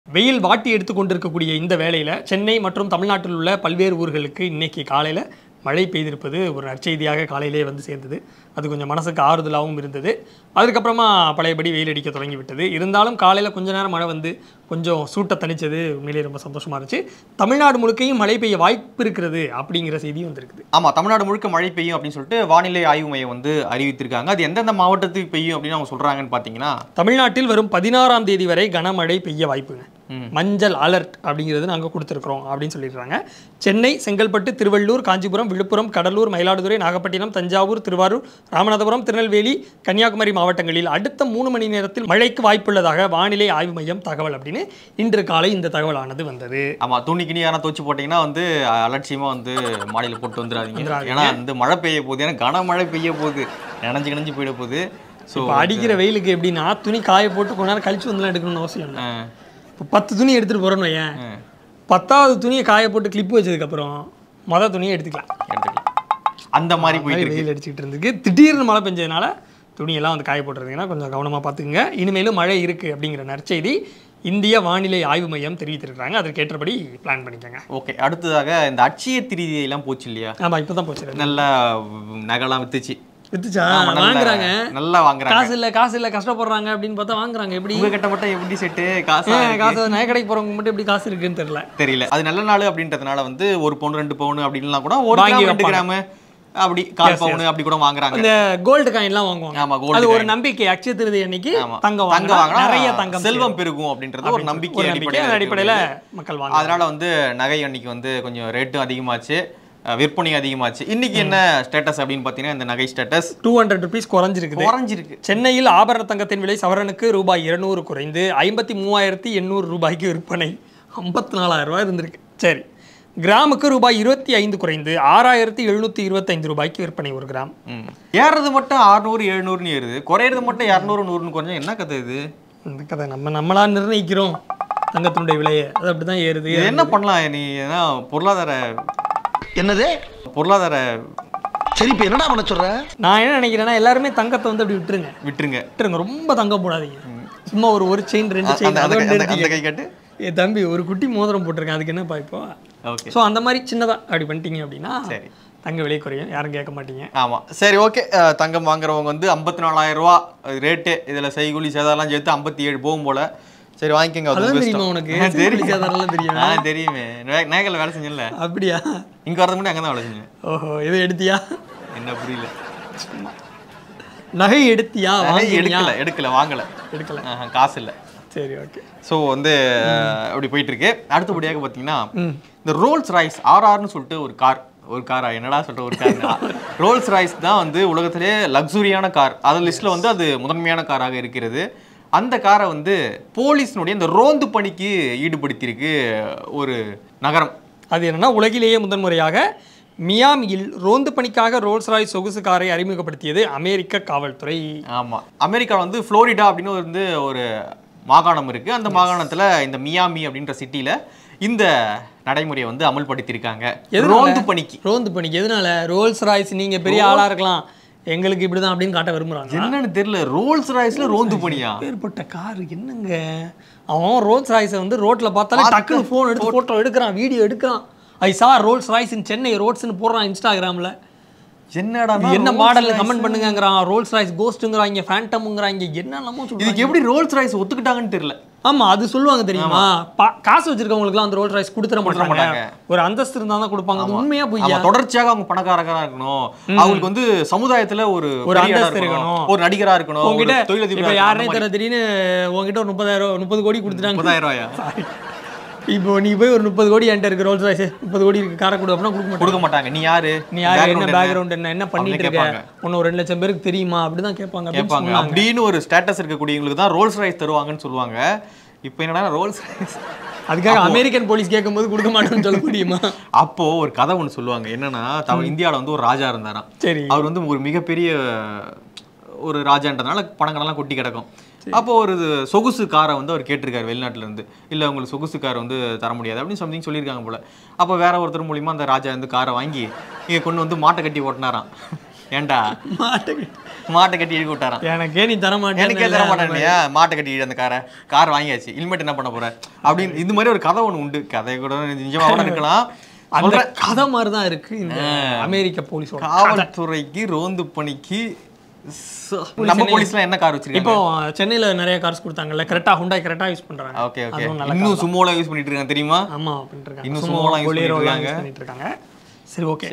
வெயில் வாட்டி எடுத்து கொண்டிருக்கக்கூடிய இந்த வேளையில் சென்னை மற்றும் தமிழ்நாட்டில் உள்ள பல்வேறு ஊர்களுக்கு இன்னைக்கு காலையில் மழை பெய்திருப்பது ஒரு நற்செய்தியாக காலையிலே வந்து சேர்ந்தது அது கொஞ்சம் மனசுக்கு ஆறுதலாகவும் இருந்தது அதுக்கப்புறமா பழையபடி வெயில் அடிக்க தொடங்கி விட்டது இருந்தாலும் காலையில் கொஞ்ச நேரம் மழை வந்து கொஞ்சம் சூட்டை தணிச்சது உண்மையிலேயே ரொம்ப சந்தோஷமா இருந்துச்சு தமிழ்நாடு முழுக்கையும் மழை பெய்ய வாய்ப்பு இருக்கிறது அப்படிங்கிற செய்தியும் வந்திருக்குது ஆமா தமிழ்நாடு முழுக்க மழை பெய்யும் அப்படின்னு சொல்லிட்டு வானிலை ஆய்வு மையம் வந்து அறிவித்திருக்காங்க அது எந்தெந்த மாவட்டத்துக்கு பெய்யும் அப்படின்னு அவங்க சொல்றாங்கன்னு பாத்தீங்கன்னா தமிழ்நாட்டில் வரும் பதினாறாம் தேதி வரை கனமழை பெய்ய வாய்ப்புங்க ம். மஞ்சள் அலர்ட் அப்படிங்கிறது நாங்கள் கொடுத்துருக்குறோம் அப்படின்னு சொல்லியிருக்காங்க சென்னை செங்கல்பட்டு திருவள்ளூர் காஞ்சிபுரம் விழுப்புரம் கடலூர் மயிலாடுதுறை நாகப்பட்டினம் தஞ்சாவூர் திருவாரூர் ராமநாதபுரம் திருநெல்வேலி கன்னியாகுமரி மாவட்டங்களில் அடுத்த மூணு மணி நேரத்தில் மழைக்கு வாய்ப்புள்ளதாக வானிலை ஆய்வு மையம் தகவல் அப்படின்னு இன்று காலை இந்த தகவலானது வந்தது ஆமா துணி கிணி யாரா துவச்சு போட்டீங்கன்னா வந்து அஹ், அலட்சியமா வந்து மாடியில போட்டு வந்துடாதீங்க வந்துடாதீங்க. ஏன்னா வந்து மழை பெய்ய போகுது ஏன்னா கனமழை பெய்ய போகுது நினைஞ்சு கிணஞ்சு போயிட போகுது ஸோ இப்போ அடிக்கிற வெயிலுக்கு எப்படின்னா துணி காய போட்டு கொஞ்ச நேரம் கழிச்சு வந்துலாம் எடுக்கணும்னு அவசியம் இல்லை இப்போ பத்து துணி எடுத்துகிட்டு போகிறோன்னு வையன் பத்தாவது துணியை காய போட்டு கிளிப் வச்சதுக்கப்புறம் மொதல் துணியை எடுத்துக்கலாம் அந்த மாதிரி போயிட்டு இருக்கு வெயில் அடிச்சுட்டு இருந்துக்கு திடீர்னு மழை பெஞ்சதுனால துணியெல்லாம் வந்து காய போட்டுருந்தீங்கன்னா கொஞ்சம் கவனமாக பார்த்துக்குங்க இனிமேலும் மழை இருக்குது அப்படிங்கிற நற்செய்தி இந்திய வானிலை ஆய்வு மையம் தெரிவித்திருக்கிறாங்க அதற்கேற்றபடி பிளான் பண்ணிக்கோங்க ஓகே அடுத்ததாக இந்த அட்சய திருதி எல்லாம் போச்சு இல்லையா ஆமாம் இப்போ தான் போச்சு நல்லா நகைலாம் வித்துச்சு வித்துச்சா ஆமா, நல்லா- வாங்குறாங்க நல்லா வாங்குறாங்க காசு இல்லை காசு இல்லை கஷ்டப்படுறாங்க அப்படின்னு பார்த்தா வாங்குறாங்க எப்படி உங்க கிட்ட மட்டும் எப்படி செட்டு காசா ஏன் இருக்கு? காசு நகை கடைக்கு போகிறவங்க மட்டும் எப்படி காசு இருக்குன்னு தெரியல தெரியல அது நல்ல நாள் அப்படின்றதுனால வந்து ஒரு பவுன் ரெண்டு பவுன் அப்படின்லாம் கூட ஒரு வாங்கி கிராம் ரெண்டு வைப்பாங்க. கிராம் அப்படி கால் பவுன் அப்படி கூட வாங்குறாங்க இந்த கோல்டு காயின்லாம் வாங்குவாங்க ஆமா கோல்டு அது ஒரு நம்பிக்கை அக்ஷய திருதி அன்னைக்கு ஆமா. தங்கம் தங்கம் வாங்கினா வாங்கினா நிறைய தங்கம் செல்வம் பெருகும் அப்படின்றது ஒரு நம்பிக்கை ஒரு நம்பிக்கை அந்த அடிப்படையில் அடிப்படையில் மக்கள் வாங்க அதனால வந்து நகை அன்னைக்கு வந்து கொஞ்சம் ரேட்டும் அதிகமாச்சு அஹ் விற்பனை அதிகமாச்சு இன்னைக்கு என்ன ஸ்டேட்டஸ் அப்படின்னு பார்த்தீங்கன்னா இந்த நகை ஸ்டேட்டஸ் டூ ஹண்ட்ரட் ருபீஸ் குறைஞ்சிருக்குது குறைஞ்சிருக்கு சென்னையில் ஆபரண தங்கத்தின் விலை சவரனுக்கு ரூபாய் இருநூறு குறைந்து ஐம்பத்தி மூவாயிரத்தி எண்ணூறு ரூபாய்க்கு விற்பனை ஐம்பத்தி நாலாயிரம் ரூபாய் இருந்திருக்கு சரி கிராமுக்கு ரூபாய் இருபத்தி ஐந்து குறைந்து ஆறாயிரத்தி எழுநூற்றி இருபத்தைந்து ரூபாய்க்கு விற்பனை ஒரு கிராம் ம். ஏறுறது மட்டும் அறுநூறு எழுநூறுன்னு ஏறுது குறையிறது மட்டும் இரநூறு நூறுன்னு குறைஞ்சா என்ன கதை இது இந்த கதை நம்ம நம்மளா நிர்ணயிக்கிறோம் தங்கத்தினுடைய விலையை அது அப்படி தான் ஏறுது இது என்ன பண்ணலாம் நீ ஏன்னா பொருளாதார என்னது பொருளாதார சரி இப்ப என்னடா பண்ண சொல்ற நான் என்ன நினைக்கிறேன்னா எல்லாருமே தங்கத்தை வந்து அப்படி விட்டுருங்க விட்டுருங்க விட்டுருங்க ரொம்ப தங்கம் போடாதீங்க சும்மா ஒரு ஒரு செயின் ரெண்டு அந்த செயின் அந்த அதோட கை- அந்த- அந்த நிறுத்திக்க. கை கட்டு ஏ தம்பி ஒரு குட்டி மோதிரம் போட்டிருக்கேன் அதுக்கு என்னப்பா இப்போ ஓகே ஸோ அந்த மாதிரி சின்னதா அப்படி பண்ணிட்டீங்க அப்படின்னா சரி. தங்க விலை குறையும் யாரும் கேட்க மாட்டீங்க ஆமா சரி ஓகே தங்கம் வாங்குறவங்க வந்து ஐம்பத்தி நாலாயிரம் ரூபா ரேட்டு இதுல செய்கூலி சேதாரம் சேர்த்து ஐம்பத்தி ஏழு போகும் போல சரி வாங்கிக்கோங்க அது அதெல்லாம் உங்க தெரியுமா இஷ்டம். உனக்கு? ஆ, செய்கூலி தெரியும் சேதாரம்லாம் தெரியுமா? ஆ தெரியுமே நேகல வேலை செஞ்சல அப்படியா இங்க வரதுக்கு முன்னாடி அங்கே தான் வேலை செஞ்சேன் ஓஹோ இது எடுத்தியா என்ன புரியல நகை எடுத்தியா நகை வாங்கினியா எடுக்கல எடுக்கல வாங்கல எடுக்கல ஆஹா, காசு இல்ல சரி ஓகே ஸோ வந்து அப்படி போயிட்டு இருக்கு அடுத்தபடியாக பார்த்தீங்கன்னா ம். இந்த ரோல்ஸ் ராய்ஸ் ஆர்ஆர்னு சொல்லிட்டு ஒரு கார் ஒரு காரா என்னடா சொல்லிட்டு ஒரு கார் ரோல்ஸ் ராய்ஸ் தான் வந்து உலகத்திலே லக்ஸுரியான கார் அது லிஸ்ட்ல வந்து அது முதன்மையான காராக இருக்கிறது அந்த காரை வந்து போலீஸினுடைய இந்த ரோந்து பணிக்கு ஈடுபடுத்தியிருக்கு ஒரு நகரம் அது என்னன்னா உலகிலேயே முதன்முறையாக மியாமியில் ரோந்து பணிக்காக ரோல்ஸ் ராய் சொகுசு காரை அறிமுகப்படுத்தியது அமெரிக்க காவல்துறை ஆமா அமெரிக்கா வந்து ஃப்ளோரிடா அப்படின்னு வந்து ஒரு மாகாணம் இருக்கு அந்த மாகாணத்துல இந்த மியாமி அப்படின்ற சிட்டில இந்த நடைமுறையை வந்து அமல்படுத்தியிருக்காங்க எதனால? ரோந்து பணிக்கு ரோந்து பணிக்கு எதனால ரோல்ஸ் ராய்ஸ் நீங்க பெரிய ஆளா இருக்கலாம் எங்களுக்கு இப்படிதான் அப்படின்னு காட்ட விரும்புறாங்க என்னன்னு தெரியல ரோல்ஸ் ராய்ஸ்ல ரோந்து பணியா பேர்பட்ட கார் என்னங்க அவன் ரோல்ஸ் ராய்ஸை வந்து ரோட்ல பார்த்தாலே டக்குனு ஃபோன் எடுத்து ஃபோட்டோ எடுக்கிறான் வீடியோ எடுக்கிறான் I saw Rolls Royce in Chennai ரோட்ஸ்னு போடுறான் இன்ஸ்டாகிராம்ல என்னடா இது என்ன மாடல் கமெண்ட் பண்ணுங்கங்கறான் ரோல்ஸ் ராய்ஸ் கோஸ்ட்டுங்கிறாங்க ஃபேண்டம்ங்கிறாங்க என்னென்னமோ சொல்றாங்க இதுக்கு எப்படி ரோல்ஸ் ராய்ஸ் ஒத்துக்கிட்டாங்கன்னு தெரியல ஆமா அது சொல்லுவாங்க தெரியுமா பா- காசு வச்சிருக்கவங்களுக்குலாம் அந்த ரோல்ஸ் ராய்ஸ் கொடுத்துட மாட்டாங்க மாட்டாங்க. ஒரு அந்தஸ்து இருந்தா தான் கொடுப்பாங்க அது உண்மையா ஆமா பொய்யா தொடர்ச்சியாக அவங்க பணக்காரங்களா இருக்கணும் அவங்களுக்கு வந்து சமுதாயத்துல ஒரு ஒரு பெரிய இடம் அந்தஸ்து இருக்கணும். ஒரு நடிகரா இருக்கணும் ஒரு உங்ககிட்ட தொழிலதிபரா இப்ப இருக்கணும், யாருனே அந்த மாதிரி. தெரியல திடீர்னு உங்ககிட்ட ஒரு முப்பதாயிரம் முப்பது கோடி கொடுத்துட்டாங்க முப்பதாயிரம் ரூபாயா Sorry. இப்போ நீ போய் ஒரு முப்பது கோடி என்கிட்ட இருக்கு ரோல்ஸ் ராய்ஸ் முப்பது கோடி இருக்கு காரை கொடு அப்படின்னா கொடுக்க மாட்டேன் கொடுக்க மாட்டாங்க நீ யாரு நீ யார் என்ன Background பேக்ரவுண்ட் என்ன என்ன பண்ணிட்டு இருக்க கேட்பாங்க. உன்னை ஒரு ரெண்டு லட்சம் பேருக்கு தெரியுமா அப்படிதான் கேட்பாங்க அப்படின்னு கேட்பாங்க சொன்னாங்க. அப்படின்னு ஒரு ஸ்டேட்டஸ் இருக்கக்கூடியவங்களுக்கு தான் ரோல்ஸ் ராய்ஸ் தருவாங்கன்னு சொல்லுவாங்க இப்போ என்னடா ரோல்ஸ் ராய்ஸ் அதுக்காக அமெரிக்கன் போலீஸ் கேட்கும்போது கொடுக்க மாட்டேன்னு சொல்ல முடியுமா அப்போ ஒரு கதை ஒன்று சொல்லுவாங்க என்னன்னா தமிழ் இந்தியாவில் வந்து ஒரு ராஜா இருந்தாராம் சரி அவர் வந்து ஒரு மிகப்பெரிய ஒரு ராஜான்றதுனால பணங்களெல்லாம் கொட்டி கிடக்கும் அப்போ ஒரு சொகுசு காரை வந்து அவர் கேட்டிருக்காரு வெளிநாட்டுல இருந்து இல்ல உங்களுக்கு சொகுசு கார் வந்து தர முடியாது அப்படின்னு சம்திங் சொல்லியிருக்காங்க போல அப்போ வேற ஒருத்தர் மூலியமா அந்த ராஜா வந்து காரை வாங்கி இங்க கொண்டு வந்து மாட்டை கட்டி ஓட்டினாராம் ஏன்டா மாட்டை கட்டி இழுக்க விட்டாராம் எனக்கே நீ தர எனக்கே தர மாட்டேன் மாட்டேன் இல்லையா மாட்டை கட்டி இழு அந்த காரை கார் வாங்கியாச்சு இனிமேட்டு என்ன பண்ண போற அப்படின்னு இது மாதிரி ஒரு கதை ஒண்ணு உண்டு கதை கூட நிஜமா கூட இருக்கலாம் அந்த சொல்றேன் கதை மாதிரி தான் இருக்கு இந்த அமெரிக்க போலீஸோட காவல்துறைக்கு ரோந்து பணிக்கு ச- நம்ம போலீஸ்லாம் என்ன கார் வச்சிருக்காங்க இப்போ சென்னையில நிறைய கார்ஸ் கொடுத்தாங்கல்ல கரெக்டா ஹுண்டாய் கரெக்டா யூஸ் பண்றாங்க ஓகே ஓகே அதுவும் நல்ல இன்னும் சுமோலாம் யூஸ் பண்ணிட்டு இருக்காங்க தெரியுமா ஆமா பண்ணிட்டு இருக்காங்க இன்னும் சுமோ சுமோலாம் use பொலேரோ பண்ணிட்டு யூஸ் இருக்காங்க. பண்ணிட்டு இருக்காங்க சரி ஓகே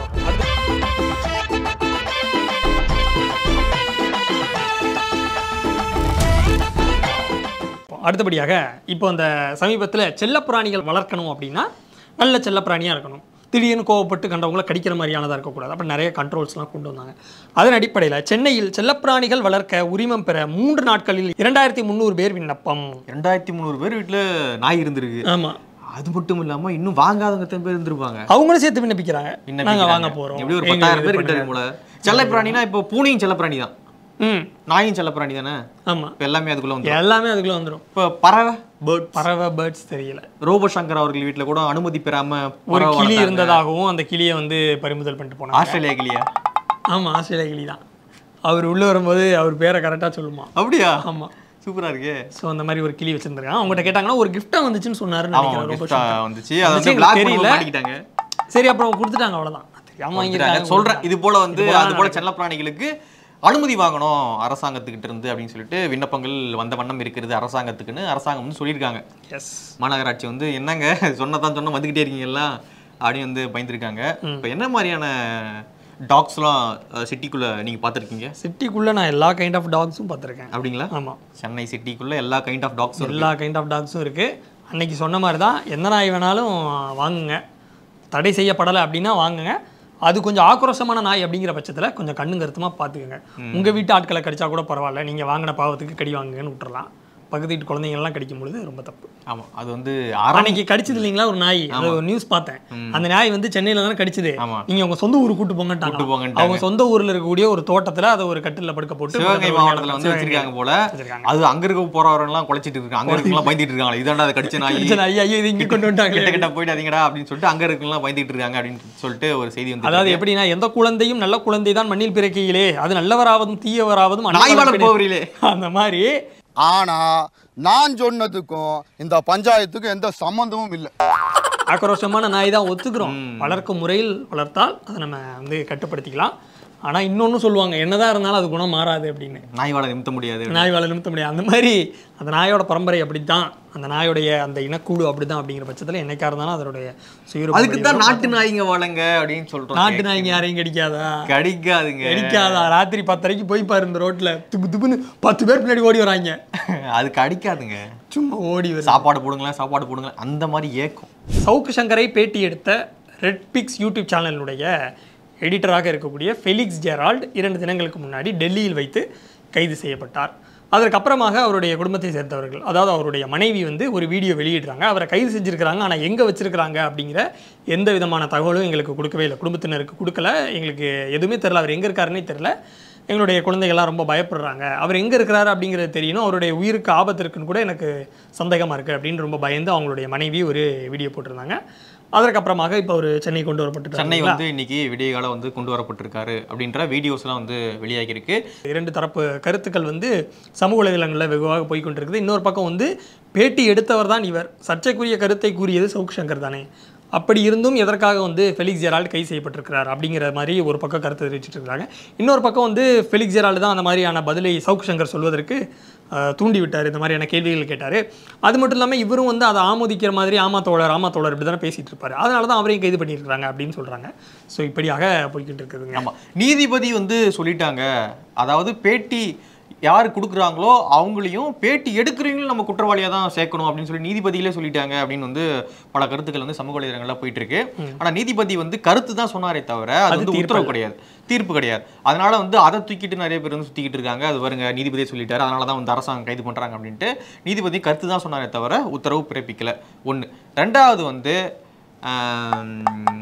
அடுத்தபடியாக இப்போ அந்த சமீபத்தில் செல்லப்பிராணிகள் வளர்க்கணும் அப்படின்னா நல்ல செல்லப்பிராணியாக இருக்கணும் திடீர்னு கோவப்பட்டு கண்டவங்கள கடிக்கிற மாதிரியானதாக இருக்கக்கூடாது அப்போ நிறைய கண்ட்ரோல்ஸ்லாம் கொண்டு வந்தாங்க அதன் அடிப்படையில் சென்னையில் செல்லப்பிராணிகள் வளர்க்க உரிமம் பெற மூன்று நாட்களில் இரண்டாயிரத்தி முந்நூறு பேர் விண்ணப்பம் ரெண்டாயிரத்தி முந்நூறு பேர் வீட்டுல நாய் இருந்திருக்கு ஆமாம் அது மட்டும் இல்லாம இன்னும் வாங்காதவங்க எத்தனை பேர் இருந்திருப்பாங்க அவங்களும் சேர்த்து விண்ணப்பிக்கிறாங்க விண்ணப்பிக்கிறாங்க. நாங்கள் வாங்க போகிறோம் எப்படி ஒரு பத்தாயிரம் பேர் கிட்ட இருக்கும் போல செல்லப்பிராணினா இப்போ பூனையும் செல்லப்பிராணி தான் ம் நாயும் செல்லப்பிராணி தானே ஆமாம் இப்போ எல்லாமே அதுக்குள்ள வந்து எல்லாமே அதுக்குள்ளே வந்துடும் இப்போ பறவை பேர்ட் பறவை பேர்ட்ஸ் தெரியல ரோபோ சங்கர் அவர்கள் வீட்டுல கூட அனுமதி பெறாம ஒரு பறவை கிளி வளர்த்தாங்க. இருந்ததாகவும் அந்த கிளியை வந்து பறிமுதல் பண்ணிட்டு போனாங்க ஆஸ்திரேலியா கிளியா ஆமாம் ஆஸ்திரேலியா கிளி தான் அவர் உள்ளே வரும்போது அவர் பேரை கரெக்டாக சொல்லுமா அப்படியா ஆமாம் சூப்பரா இருக்கே ஸோ அந்த மாதிரி ஒரு கிளி வச்சிருந்திருக்காங்க அவங்ககிட்ட கேட்டாங்கன்னா ஒரு கிஃப்டாக வந்துச்சுன்னு சொன்னாருன்னு ஆமா நினைக்கிறேன் ரொம்ப gift ஆ short-ஆ. வந்துச்சு அதை வந்துச்சு, வந்து பிளாக் எங்களுக்கு பண்ணி தெரியல. மாட்டிக்கிட்டாங்க சரி அப்புறம் கொடுத்துட்டாங்க அவ்வளோதான் தெரியாம வாங்கிருக்காங்க சொல்றேன் இது போல வந்து இது போல அது போல செல்லப்பிராணிகளுக்கு அனுமதி வாங்கணும் அரசாங்கத்துக்கிட்ட இருந்து அப்படின்னு சொல்லிட்டு விண்ணப்பங்கள் வந்த வண்ணம் இருக்கிறது அரசாங்கத்துக்குன்னு அரசாங்கம் வந்து சொல்லியிருக்காங்க எஸ் மாநகராட்சி வந்து என்னங்க சொன்னதான் சொன்ன வந்துகிட்டே இருக்கீங்களா அப்படின்னு வந்து பயந்துருக்காங்க இப்போ என்ன மாதிரியான டாக்ஸ்லாம் சிட்டிக்குள்ள நீங்க பார்த்துருக்கீங்க சிட்டிக்குள்ளே நான் எல்லா கைண்ட் ஆஃப் டாக்ஸும் பார்த்துருக்கேன் அப்படிங்களா ஆமாம் சென்னை சிட்டிக்குள்ள எல்லா கைண்ட் ஆஃப் டாக்ஸும் எல்லா கைண்ட் ஆஃப் டாக்ஸும் இருக்குது அன்னைக்கு சொன்ன மாதிரி தான் எந்த நாய் வேணாலும் வாங்குங்க தடை செய்யப்படலை அப்படின்னா வாங்குங்க அது கொஞ்சம் ஆக்ரோஷமான நாய் அப்படிங்கிற பட்சத்தில் கொஞ்சம் கண்ணு கருத்துமாக பார்த்துக்கோங்க உங்கள் வீட்டு ஆட்களை கடிச்சா கூட பரவாயில்ல நீங்கள் வாங்கின பாவத்துக்கு கடி வாங்குங்கன்னு விட்டுறலாம் பக்கத்து வீட்டு குழந்தைங்கள்லாம் கடிக்கும் பொழுது ரொம்ப தப்பு ஆமா அது வந்து அரண் அன்னைக்கு கடிச்சது இல்லைங்களா ஒரு நாய் அது ஒரு நியூஸ் பார்த்தேன் அந்த நாய் வந்து சென்னையில தானே கடிச்சது ஆமா. நீங்க உங்க சொந்த ஊருக்கு கூட்டு போங்கட்டாங்க கூட்டு போங்கன்ட்டாங்க. அவங்க சொந்த ஊர்ல இருக்கக்கூடிய ஒரு தோட்டத்துல அதை ஒரு கட்டில படுக்க போட்டு சிவகங்கை பக்கத்துல மாவட்டத்துல வந்து சிவகங்கை வச்சிருக்காங்க போல வச்சிருக்காங்க. அது அங்க இருக்க போறவரெல்லாம் குலைச்சிட்டு இருக்காங்க அங்க இருக்கலாம் பயந்துட்டு இருக்காங்க இதாண்டா அது கடிச்ச நாய் கடிச்ச நாய் ஐயோ இது இங்க கொண்டு வந்துட்டாங்க கிட்ட கிட்ட போயிடாதீங்கடா அப்படின்னு சொல்லிட்டு அங்க இருக்கலாம் பயந்துட்டு இருக்காங்க அப்படின்னு சொல்லிட்டு ஒரு செய்தி வந்து அதாவது எப்படின்னா எந்த குழந்தையும் நல்ல குழந்தை தான் மண்ணில் பிறக்கையிலே அது நல்லவராவதும் தீயவராவதும் நாய் அன்னவராக வளர்ப்பு பிறக்க- போவரிலே அந்த மாதிரி ஆனா நான் சொன்னதுக்கும் இந்த பஞ்சாயத்துக்கும் எந்த சம்பந்தமும் இல்லை ஆக்ரோஷமான நாய் தான் ஒத்துக்கிறோம் வளர்க்கும் முறையில் வளர்த்தால் அதை நம்ம வந்து கட்டுப்படுத்திக்கலாம் ஆனா இன்னொன்னு சொல்லுவாங்க என்னதான் இருந்தாலும் அது குணம் மாறாது அப்படின்னு நாய் வாழ நிமித்த முடியாது நாய் வாழ நிறுத்த முடியாது அந்த மாதிரி அந்த நாயோட பரம்பரை அப்படித்தான் அந்த நாயோடைய அந்த இனக்கூடு அப்படிதான் அப்படிங்கிற பட்சத்துல என்னைக்கா இருந்தாலும் அதனுடைய சுயரூபம் அதுக்கு தான் வெளிவரும். நாட்டு நாய்ங்க வாழுங்க அப்படின்னு சொல்றோம் நாட்டு நாய்ங்க யாரையும் கடிக்காதா கடிக்காதுங்க கடிக்காதா ராத்திரி பத்தரைக்கு போய் பாரு இந்த ரோட்ல துப்பு துப்புன்னு பத்து பேர் பின்னாடி ஓடி வராங்க அது கடிக்காதுங்க சும்மா ஓடி வரும் சாப்பாடு போடுங்களேன் சாப்பாடு போடுங்களேன் அந்த மாதிரி ஏக்கம் சவுக்கு சங்கரை பேட்டி எடுத்த ரெட் பிக்ஸ் யூடியூப் சேனலினுடைய எடிட்டராக இருக்கக்கூடிய ஃபெலிக்ஸ் ஜெரால்ட் இரண்டு தினங்களுக்கு முன்னாடி டெல்லியில் வைத்து கைது செய்யப்பட்டார் அதற்கப்புறமாக அவருடைய குடும்பத்தை சேர்ந்தவர்கள் அதாவது அவருடைய மனைவி வந்து ஒரு வீடியோ வெளியிடுறாங்க அவரை கைது செஞ்சிருக்கிறாங்க ஆனால் எங்கே வச்சிருக்கிறாங்க அப்படிங்கிற எந்த விதமான தகவலும் எங்களுக்கு கொடுக்கவே இல்லை குடும்பத்தினருக்கு கொடுக்கல எங்களுக்கு எதுவுமே தெரில அவர் எங்கே இருக்காருன்னே தெரில எங்களுடைய குழந்தைகள்லாம் ரொம்ப பயப்படுறாங்க அவர் எங்கே இருக்கிறாரு அப்படிங்கிறது தெரியணும் அவருடைய உயிருக்கு ஆபத்து இருக்குன்னு கூட எனக்கு சந்தேகமாக இருக்குது அப்படின்னு ரொம்ப பயந்து அவங்களுடைய மனைவி ஒரு வீடியோ போட்டிருந்தாங்க அதற்கப்புறமாக இப்போ ஒரு சென்னை கொண்டு வரப்பட்டு சென்னை வந்து இன்னைக்கு விடிய காலம் வந்து கொண்டு வரப்பட்டிருக்காரு அப்படின்ற வீடியோஸ்லாம் வந்து வெளியாகி இருக்கு இரண்டு தரப்பு கருத்துக்கள் வந்து சமூக வலைதளங்களில் வெகுவாக போய் கொண்டிருக்குது இன்னொரு பக்கம் வந்து பேட்டி எடுத்தவர் தான் இவர் சர்ச்சைக்குரிய கருத்தை கூறியது சவுக் சங்கர் தானே அப்படி இருந்தும் எதற்காக வந்து ஃபெலிக்ஸ் ஜெரால்டு கைது செய்யப்பட்டிருக்கிறார் அப்படிங்கிற மாதிரி ஒரு பக்கம் கருத்து தெரிவிச்சிட்டு இருக்காங்க இன்னொரு பக்கம் வந்து ஃபெலிக்ஸ் ஜெரால்டு தான் அந்த மாதிரியான பதிலை சவுக் சங்கர் சொல்வதற்கு அஹ், தூண்டி விட்டார் இந்த மாதிரியான கேள்விகள் கேட்டார் அது மட்டும் இல்லாமல் இவரும் வந்து அதை ஆமோதிக்கிற மாதிரி ஆமா தோழர் ஆமா தோழர் இப்படி தானே பேசிட்டு இருப்பாரு அதனால தான் அவரையும் கைது பண்ணியிருக்காங்க அப்படின்னு சொல்கிறாங்க ஸோ இப்படியாக போய்கிட்டு இருக்குதுங்க ஆமா நீதிபதி வந்து சொல்லிட்டாங்க அதாவது பேட்டி யார் கொடுக்குறாங்களோ அவங்களையும் பேட்டி எடுக்கிறவங்களும் நம்ம குற்றவாளியா தான் சேர்க்கணும் அப்படின்னு சொல்லி நீதிபதியிலே சொல்லிட்டாங்க அப்படின்னு வந்து பல கருத்துக்கள் வந்து சமூக வலைதளங்கள்ல போயிட்டு இருக்கு ஆனா நீதிபதி வந்து கருத்து தான் சொன்னாரே தவிர அது அது வந்து தீர்ப்பு உத்தரவு கிடையாது தீர்ப்பு கிடையாது அதனால வந்து அதை தூக்கிட்டு நிறைய பேர் வந்து சுத்திக்கிட்டு இருக்காங்க அது வருங்க நீதிபதியே சொல்லிட்டாரு அதனால தான் வந்து அரசாங்கம் கைது பண்றாங்க அப்படின்ட்டு நீதிபதி கருத்து தான் சொன்னாரே தவிர உத்தரவு பிறப்பிக்கல ஒண்ணு ரெண்டாவது வந்து ஆம்,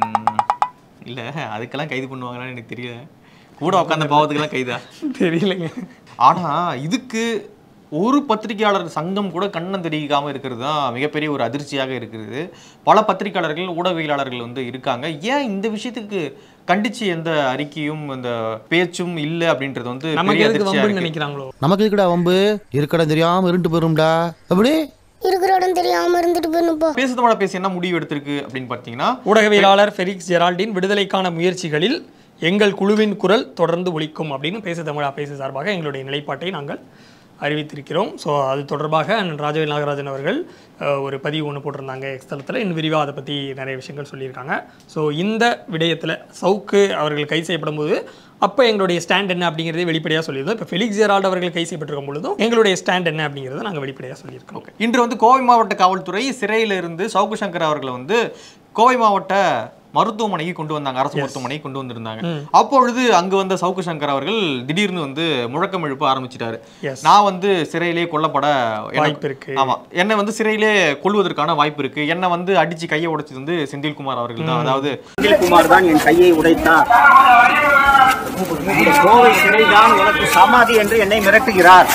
இல்ல அதுக்கெல்லாம் கைது பண்ணுவாங்களான்னு எனக்கு தெரியல கூட உட்காந்த பாவத்துக்கெல்லாம் கைதா தெரியலைங்க ஆனா இதுக்கு ஒரு பத்திரிகையாளர் சங்கம் கூட கண்ணம் தெரிவிக்காம இருக்கிறது தான் மிகப்பெரிய ஒரு அதிர்ச்சியாக இருக்கிறது பல பத்திரிகையாளர்கள் ஊடகவியலாளர்கள் வந்து இருக்காங்க ஏன் இந்த விஷயத்துக்கு கண்டிச்சு எந்த அறிக்கையும் இந்த பேச்சும் இல்லை அப்படின்றது வந்து நமக்கு பெரிய எதுக்கு அதிர்ச்சியா வம்புன்னு இருக்கு நினைக்கிறாங்களோ நமக்கு இருக்கடா வம்பு இருக்கடா தெரியாம இருண்டு போயிரும்டா அப்படி இருக்கிற இடம் தெரியாம இருந்துட்டு போயிருப்பா பேசு தமிழா பேசி என்ன முடிவு எடுத்திருக்கு அப்படின்னு பார்த்தீங்கன்னா ஊடகவியலாளர் ஃபெரிக்ஸ் ஜெரால்டின் விடுதலைக்கான முயற்சிகளில் எங்கள் குழுவின் குரல் தொடர்ந்து ஒலிக்கும் அப்படின்னு பேசு தமிழா பேசு சார்பாக எங்களுடைய நிலைப்பாட்டை நாங்கள் அறிவித்திருக்கிறோம் ஸோ அது தொடர்பாக அண்ணன் ராஜவேல் நாகராஜன் அவர்கள் அஹ், ஒரு பதிவு ஒன்று போட்டிருந்தாங்க எக்ஸ் தளத்தில் இன்னும் விரிவாக அதை பற்றி நிறைய விஷயங்கள் சொல்லியிருக்காங்க ஸோ இந்த விடயத்தில் சவுக்கு அவர்கள் கைது செய்யப்படும் போது அப்போ எங்களுடைய ஸ்டாண்ட் என்ன அப்படிங்கிறதே வெளிப்படையாக சொல்லியிருந்தோம் இப்போ ஃபெலிக்ஸ் ஜெரால்ட் அவர்கள் கைது செய்யப்பட்டிருக்கும் பொழுதும் எங்களுடைய ஸ்டாண்ட் என்ன அப்படிங்கிறத நாங்கள் வெளிப்படையாக சொல்லியிருக்கோம் இன்று வந்து கோவை மாவட்ட காவல்துறை சிறையில இருந்து சவுக்கு சங்கர் அவர்களை வந்து கோவை மாவட்ட மருத்துவமனைக்கு கொண்டு வந்தாங்க அரசு மருத்துவமனைக்கு கொண்டு வந்திருந்தாங்க அப்பொழுது அங்கு வந்த சவுக்கு சங்கர் அவர்கள் திடீர்னு வந்து முழக்கம் எழுப்ப ஆரம்பிச்சிட்டாரு Yes. நான் வந்து சிறையிலே கொல்லப்பட எனக்கு- வாய்ப்பு இருக்கு. ஆமா என்னை வந்து சிறையிலே கொள்வதற்கான வாய்ப்பு இருக்கு என்னை வந்து அடிச்சு கையை உடைச்சது வந்து செந்தில்குமார் அவர்கள் தான் அதாவது செந்தில்குமார் தான் என் கையை உடைத்தார் இந்த கோவை சிறைதான் உனக்கு சமாதி என்று என்னை மிரட்டுகிறார்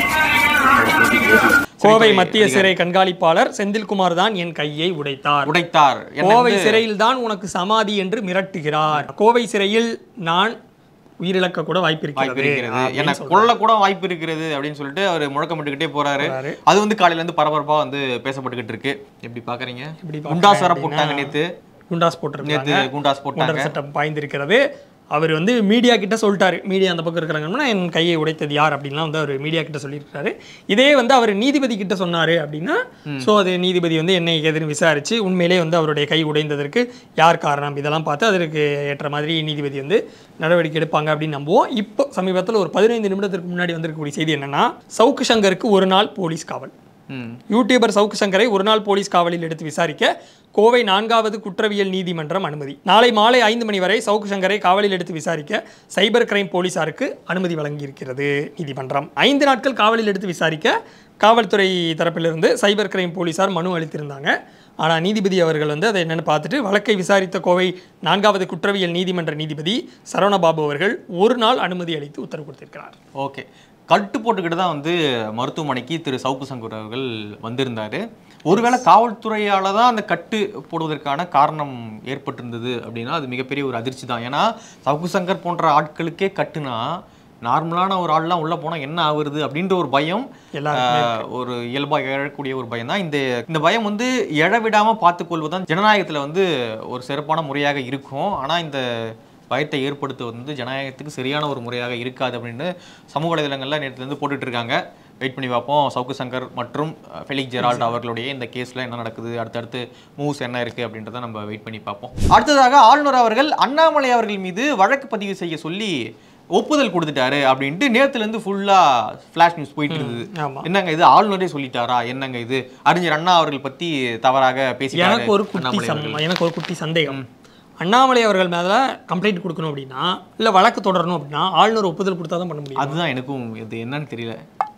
கோவை சிறைத்துறை மத்திய அதிகாரி. சிறை கண்காணிப்பாளர் செந்தில்குமார் தான் என் கையை உடைத்தார் உடைத்தார் என்னை கோவை வந்து- சிறையில் தான் உனக்கு சமாதி என்று மிரட்டுகிறார் கோவை சிறையில் நான் உயிரிழக்க கூட வாய்ப்பு வாய்ப்பு இருக்கிறது இருக்கிறது அப்படின்னு என்ன சொல்றாரு. கொல்ல கூட வாய்ப்பு இருக்கிறது அப்படின்னு சொல்லிட்டு அவர் முழக்கமிட்டுக்கிட்டே போறாரு போறாரு. அது வந்து காலையில இருந்து பரபரப்பா வந்து பேசப்பட்டுக்கிட்டு இருக்கு எப்படி பாக்குறீங்க எப்படி குண்டாஸ் வர பார்க்கறேன் போட்டாங்க அப்படின்னா, நேத்து குண்டாஸ் போட்டிருக்காங்க நேத்து குண்டாஸ் போட்டாங்க குண்டர் சட்டம் பாய்ந்திருக்கிறது அவர் வந்து மீடியா கிட்ட சொல்லிட்டாரு மீடியா அந்த பக்கம் இருக்கிறாங்கன்னா என் கையை உடைத்தது யார் அப்படின்லாம் வந்து அவர் மீடியா கிட்ட சொல்லியிருக்காரு இதே வந்து அவர் நீதிபதி கிட்ட சொன்னாரு அப்படின்னா ஸோ அது நீதிபதி வந்து என்னை எதுன்னு விசாரிச்சு உண்மையிலே வந்து அவருடைய கை உடைந்ததற்கு யார் காரணம் இதெல்லாம் பார்த்து அதற்கு ஏற்ற மாதிரி நீதிபதி வந்து நடவடிக்கை எடுப்பாங்க அப்படின்னு நம்புவோம் இப்போ சமீபத்தில் ஒரு பதினைந்து நிமிடத்திற்கு முன்னாடி வந்திருக்கக்கூடிய செய்தி என்னன்னா சவுக்கு சங்கருக்கு ஒரு நாள் போலீஸ் காவல் ம். யூடியூபர் சவுக்கு சங்கரை ஒரு நாள் போலீஸ் காவலில் எடுத்து விசாரிக்க கோவை நான்காவது குற்றவியல் நீதிமன்றம் அனுமதி நாளை மாலை ஐந்து மணி வரை சவுக்கு சங்கரை காவலில் எடுத்து விசாரிக்க சைபர் கிரைம் போலீசாருக்கு அனுமதி வழங்கியிருக்கிறது நீதிமன்றம் ஐந்து நாட்கள் காவலில் எடுத்து விசாரிக்க காவல்துறை தரப்பிலிருந்து சைபர் கிரைம் போலீசார் மனு அளித்திருந்தாங்க ஆனால் நீதிபதி அவர்கள் வந்து அதை என்னென்னு பார்த்துட்டு வழக்கை விசாரித்த கோவை நான்காவது குற்றவியல் நீதிமன்ற நீதிபதி சரவணபாபு அவர்கள் ஒரு நாள் அனுமதி அளித்து உத்தரவு கொடுத்திருக்கிறார் ஓகே கட்டு போட்டுக்கிட்டு தான் வந்து மருத்துவமனைக்கு திரு சவுக்கு சங்கர் அவர்கள் வந்திருந்தாரு ஒருவேளை காவல்துறையால தான் அந்த கட்டு போடுவதற்கான காரணம் ஏற்பட்டிருந்தது அப்படின்னா அது மிகப்பெரிய ஒரு அதிர்ச்சி தான் ஏன்னா சவுக்கு சங்கர் போன்ற ஆட்களுக்கே கட்டுனா நார்மலான ஒரு ஆள்லாம் உள்ள போனா என்ன ஆகுறது அப்படின்ற ஒரு பயம் எல்லாருக்குமே ஆஹ், ஒரு இயல்பா எழக்கூடிய ஒரு பயம் தான் இந்த இந்த பயம் வந்து எழவிடாம பார்த்துக்கொள்வதுதான் ஜனநாயகத்துல வந்து ஒரு சிறப்பான முறையாக இருக்கும் ஆனா இந்த பயத்தை ஏற்படுத்துவது வந்து ஜனநாயகத்துக்கு சரியான ஒரு முறையாக இருக்காது அப்படின்னு சமூக வலைதளங்கள்ல நேற்றுல இருந்து போட்டுட்டு இருக்காங்க வெயிட் பண்ணி பார்ப்போம் சவுக்கு சங்கர் மற்றும் அஹ், ஃபெலிக் ஜெரால்ட் அவர்களுடைய இந்த கேஸ்ல என்ன நடக்குது அடுத்தடுத்து மூவ்ஸ் என்ன இருக்கு அப்படின்றத நம்ம வெயிட் பண்ணி பார்ப்போம் அடுத்ததாக ஆளுநர் அவர்கள் அண்ணாமலை அவர்கள் மீது வழக்கு பதிவு செய்ய சொல்லி ஒப்புதல் கொடுத்துட்டாரு அப்படின்ட்டு நேத்துல இருந்து ஃபுல்லா ஃபிளாஷ் நியூஸ் போயிட்டு இருந்தது ஆமா என்னங்க இது ஆளுநரே சொல்லிட்டாரா என்னங்க இது அறிஞர் அண்ணா அவர்கள் பத்தி தவறாக பேசிட்டாரு எனக்கு ஒரு குட்டி அண்ணாமலை சம் அவர்கள். எனக்கு ஒரு குட்டி சந்தேகம் அண்ணாமலை அவர்கள் மேல கம்ப்ளைண்ட் கொடுக்கணும் அப்படின்னா இல்ல வழக்கு தொடரணும் அப்படின்னா ஆளுநர் ஒப்புதல் கொடுத்தா தான் பண்ண முடியும் அதுதான் எனக்கும் இது என்னன்னு தெரியல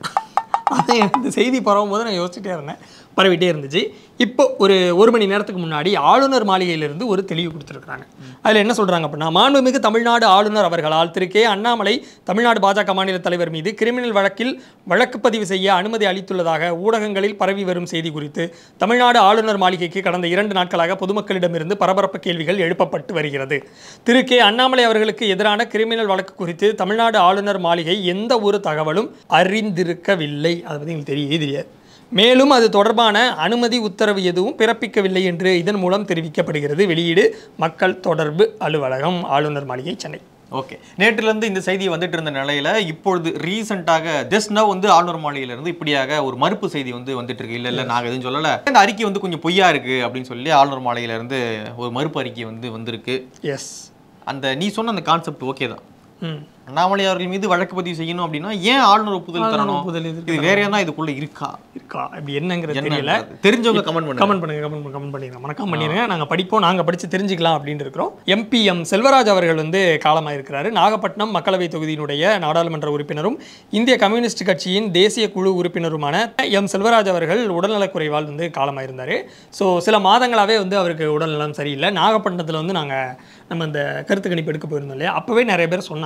அது எனக்கு இந்த செய்தி பரவும் போது நான் யோசிச்சுட்டே இருந்தேன் பரவிட்டே இருந்துச்சு இப்போ ஒரு ஒரு மணி நேரத்துக்கு முன்னாடி ஆளுநர் மாளிகையிலிருந்து ஒரு தெளிவு கொடுத்துருக்காங்க அதில் என்ன சொல்றாங்க அப்படின்னா மாண்புமிகு தமிழ்நாடு ஆளுநர் அவர்களால் திரு கே அண்ணாமலை தமிழ்நாடு பாஜக மாநில தலைவர் மீது கிரிமினல் வழக்கில் வழக்கு பதிவு செய்ய அனுமதி அளித்துள்ளதாக ஊடகங்களில் பரவி வரும் செய்தி குறித்து தமிழ்நாடு ஆளுநர் மாளிகைக்கு கடந்த இரண்டு நாட்களாக பொதுமக்களிடமிருந்து பரபரப்பு கேள்விகள் எழுப்பப்பட்டு வருகிறது திரு கே அண்ணாமலை அவர்களுக்கு எதிரான கிரிமினல் வழக்கு குறித்து தமிழ்நாடு ஆளுநர் மாளிகை எந்த ஒரு தகவலும் அறிந்திருக்கவில்லை அதை பற்றி எங்களுக்கு தெரியவே தெரியாது மேலும் அது தொடர்பான அனுமதி உத்தரவு எதுவும் பிறப்பிக்கவில்லை என்று இதன் மூலம் தெரிவிக்கப்படுகிறது வெளியீடு மக்கள் தொடர்பு அலுவலகம் ஆளுநர் மாளிகை சென்னை ஓகே நேற்றுல இருந்து இந்த செய்தி வந்துட்டு இருந்த நிலையில இப்பொழுது ரீசெண்டாக ஜஸ்ட் நவ் வந்து ஆளுநர் மாளிகையில இருந்து இப்படியாக ஒரு மறுப்பு செய்தி வந்து வந்துட்டு இருக்கு இல்ல இல்ல நாங்க எதுவும் சொல்லல இந்த அறிக்கை வந்து கொஞ்சம் பொய்யா இருக்கு அப்படின்னு சொல்லி ஆளுநர் மாளிகையில இருந்து ஒரு மறுப்பு அறிக்கை வந்து வந்திருக்கு எஸ் அந்த நீ சொன்ன அந்த கான்செப்ட் ஓகே தான் ம் அண்ணாமலை அவர்கள் மீது வழக்கு பதிவு செய்யணும் அப்படின்னா ஏன் ஆளுநர் ஒப்புதல் ஆளுநர் தரணும் ஒப்புதல் எதுக்கு இது வேற எதனா இதுக்குள்ள இருக்கா இருக்கா இப்படி என்னங்கிறது தெரியல என்ன தெரிஞ்சவங்க கமெண்ட் பண்ணுங்க கமெண்ட் பண்ணுங்க கமெண்ட் பண்ணுங்க கமெண்ட் பண்ணிடுங்க மறக்காம பண்ணிடுங்க நாங்க படிப்போம் நாங்க படிச்சு தெரிஞ்சுக்கலாம் அப்படின்னு இருக்கிறோம் எம்பிஎம் செல்வராஜ் அவர்கள் வந்து காலமாயிருக்கிறாரு நாகப்பட்டினம் மக்களவை தொகுதியினுடைய நாடாளுமன்ற உறுப்பினரும் இந்திய கம்யூனிஸ்ட் கட்சியின் தேசிய குழு உறுப்பினருமான எம் செல்வராஜ் அவர்கள் உடல்நலக்குறைவால் வந்து காலமாயிருந்தாரு ஸோ சில மாதங்களாவே வந்து அவருக்கு உடல்நலம் சரியில்லை நாகப்பட்டினத்தில் வந்து நாங்க நம்ம இந்த கருத்து கணிப்பு எடுக்க போயிருந்தோம் இல்லையா அப்பவே நிறைய பேர் சொன்னாங்க எங்களுடைய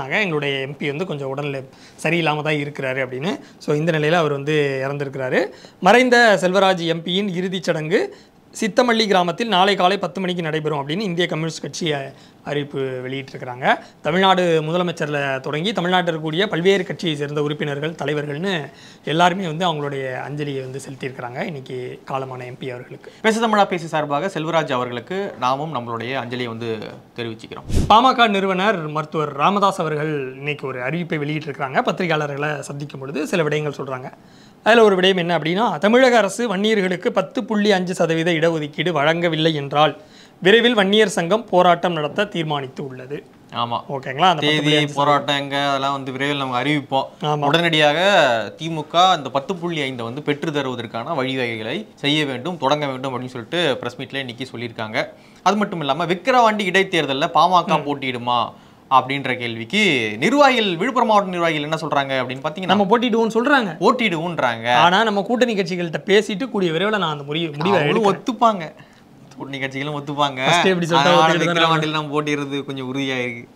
நம்மளுடைய எம்பி வந்து கொஞ்சம் உடல்நிலை சரியில்லாமல் தான் இருக்கிறாரு அப்படின்னு ஸோ இந்த நிலையில் அவர் வந்து இறந்திருக்கிறாரு மறைந்த செல்வராஜ் எம்பியின் இறுதிச் சடங்கு சித்தமல்லி கிராமத்தில் நாளை காலை பத்து மணிக்கு நடைபெறும் அப்படின்னு இந்திய கம்யூனிஸ்ட் கட்சி அ- அறிவிப்பு வெளியிட்டிருக்கிறாங்க தமிழ்நாடு முதலமைச்சரில் தொடங்கி தமிழ்நாட்டில் இருக்கக்கூடிய பல்வேறு கட்சியை சேர்ந்த உறுப்பினர்கள் தலைவர்கள்னு எல்லாருமே வந்து அவங்களுடைய அஞ்சலியை வந்து செலுத்தியிருக்கிறாங்க இன்னைக்கு காலமான எம்பி அவர்களுக்கு பேச தமிழா பேசி சார்பாக செல்வராஜ் அவர்களுக்கு நாமும் நம்மளுடைய அஞ்சலியை வந்து தெரிவிச்சுக்கிறோம் பாமக நிறுவனர் மருத்துவர் ராமதாஸ் அவர்கள் இன்னைக்கு ஒரு அறிவிப்பை வெளியிட்டிருக்கிறாங்க பத்திரிகையாளர்களை சந்திக்கும் பொழுது சில விடயங்கள் சொல்கிறாங்க அதில் ஒரு விடயம் என்ன அப்படின்னா தமிழக அரசு வன்னியர்களுக்கு பத்து புள்ளி அஞ்சு சதவீத இடஒதுக்கீடு வழங்கவில்லை என்றால் விரைவில் வன்னியர் சங்கம் போராட்டம் நடத்த தீர்மானித்து உள்ளது ஆமா ஓகேங்களா அந்த பத்து தேதி புள்ளி அஞ்சு போராட்டம் எங்க அதெல்லாம் வந்து விரைவில் நம்ம அறிவிப்போம் ஆமா. உடனடியாக திமுக அந்த பத்து புள்ளி ஐந்தை வந்து பெற்று தருவதற்கான வழிவகைகளை செய்ய வேண்டும் தொடங்க வேண்டும் அப்படின்னு சொல்லிட்டு பிரஸ் மீட்ல இன்னைக்கு சொல்லியிருக்காங்க அது மட்டும் இல்லாம விக்கிரவாண்டி இடைத்தேர்தலில் பாமக போட்டியிடுமா அப்படின்ற கேள்விக்கு நிர்வாகிகள் விழுப்புரம் மாவட்ட நிர்வாகிகள் என்ன சொல்றாங்க அப்படின்னு பாத்தீங்கன்னா நம்ம போட்டிடுவோம்னு சொல்றாங்க போட்டியிடுவோன்றாங்க ஆனா நம்ம கூட்டணி கட்சிகள்கிட்ட பேசிட்டு கூடிய விரைவில் நான் அந்த முடிவு முடிவை அவங்களும் எடுக்கிறேன். ஒத்துப்பாங்க கூட்டணி கட்சிகளும் ஒத்துப்பாங்க First எப்படி சொல்லிட்டா அதனால ஒத்துக்கிட்டு தானே விக்கிரவாண்டியில் நம்ம போட்டிடுறது கொஞ்சம் உறுதியா இருக்கு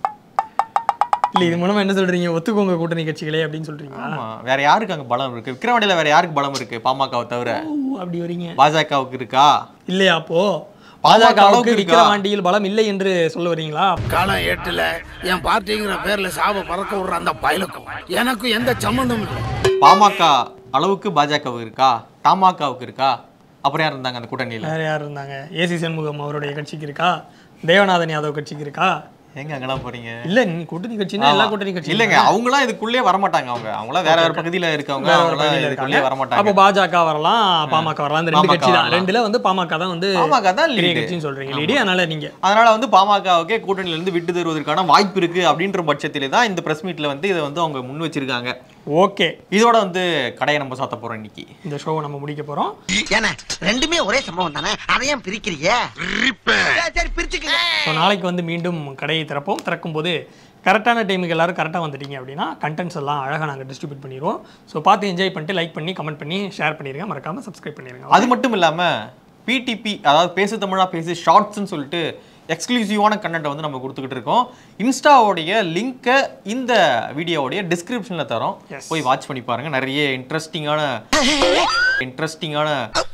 இல்ல இது மூலமா என்ன சொல்றீங்க ஒத்துக்கோங்க கூட்டணி கட்சிகளே அப்படின்னு சொல்றீங்களா ஆமா வேற யாருக்கு அங்க பலம் இருக்கு விக்கிரவாண்டியில வேற யாருக்கு பலம் இருக்கு பாமகவை தவிர ஓ, அப்படி வரீங்க பாஜகவுக்கு இருக்கா இல்லையா அப்போ பாஜக பாஜகவுக்கு அளவுக்கு இருக்கா? விக்கிரவாண்டியில் பலம் இல்லை என்று சொல்ல வரீங்களா காலம் எட்டுல என் பார்ட்டிங்கிற பேர்ல சாவ பறக்க விடுற அந்த பயலுக்கும் எனக்கும் எந்த சம்மந்தமும் இல்லை பாமக அளவுக்கு பாஜகவுக்கு இருக்கா தமாகவுக்கு இருக்கா அப்புறம் யார் இருந்தாங்க அந்த கூட்டணியில வேற யார் இருந்தாங்க ஏசி சண்முகம் அவருடைய கட்சிக்கு இருக்கா தேவநாதன் யாதவ் கட்சிக்கு இருக்கா எங்க அங்கெல்லாம் போறீங்க இல்ல நீ கூட்டணி கட்சினா எல்லா கூட்டணி கட்சி இல்லங்க அவங்களாம் இதுக்குள்ளே வரமாட்டாங்க அவங்க அவங்களாம் வேற வேற பகுதியில இருக்கவங்க வேற ஒரு அவங்களாம் பகுதியில இதுக்குள்ளே இருக்காங்க வரமாட்டாங்க அப்போ பாஜக வரலாம் பாமக வரலாம் இந்த ரெண்டு பாமக கட்சி தான் வரலாம். ரெண்டுல வந்து பாமக தான் வந்து பாமக தான் பெரிய lead. கட்சின்னு சொல்றீங்க லீடி அதனால நீங்க அதனால வந்து பாமகவுக்கே கூட்டணியில இருந்து விட்டு தருவதற்கான வாய்ப்பு இருக்கு அப்படின்ற பட்சத்திலே தான் இந்த பிரஸ் மீட்ல வந்து இதை வந்து அவங்க முன் வச்சிருக்காங்க ஓகே இதோட வந்து கடையை நம்ம சாத்த போறோம் இன்னைக்கு இந்த ஷோவை நம்ம முடிக்க போறோம் ஏன்னா ரெண்டுமே ஒரே சம்பவம் தானே அதையும் பிரிக்கிறீங்க சரி, சரி பிரிச்சுக்கங்க ஸோ நாளைக்கு வந்து மீண்டும் கடையை திறப்போம் திறக்கும் போது கரெக்டான டைமுக்கு எல்லாரும் கரெக்டாக வந்துட்டீங்க அப்படின்னா கண்டென்ட்ஸ் எல்லாம் அழகாக நாங்கள் டிஸ்ட்ரிபியூட் பண்ணிடுவோம் ஸோ பார்த்து என்ஜாய் பண்ணிட்டு லைக் பண்ணி கமெண்ட் பண்ணி ஷேர் பண்ணிடுங்க மறக்காம சப்ஸ்கிரைப் பண்ணிடுங்க அது மட்டும் இல்லாம பிடிபி அதாவது பேசு தமிழா பேசு ஷார்ட்ஸ்னு சொல்லிட்டு எக்ஸ்க்ளூசிவான கண்டென்ட்டை வந்து நம்ம கொடுத்துக்கிட்டு இருக்கோம் இன்ஸ்டாவோடைய லிங்கை இந்த வீடியோவுடைய டிஸ்கிரிப்ஷன்ல தரோம் Yes. போய் வாட்ச் பண்ணி பாருங்க நிறைய இன்ட்ரெஸ்டிங்கான இன்ட்ரெஸ்டிங்கான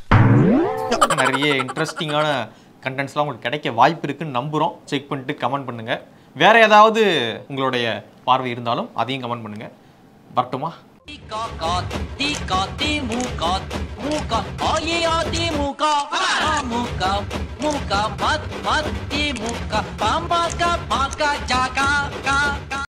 நிறைய இன்ட்ரெஸ்டிங்கான கண்டென்ட்ஸ்லாம் உங்களுக்கு கிடைக்க வாய்ப்பு இருக்குன்னு நம்புறோம் செக் பண்ணிட்டு கமெண்ட் பண்ணுங்க வேற ஏதாவது உங்களுடைய பார்வை இருந்தாலும் அதையும் கமெண்ட் பண்ணுங்க வரட்டுமா muka mat mati muka pambaka maka jaga ka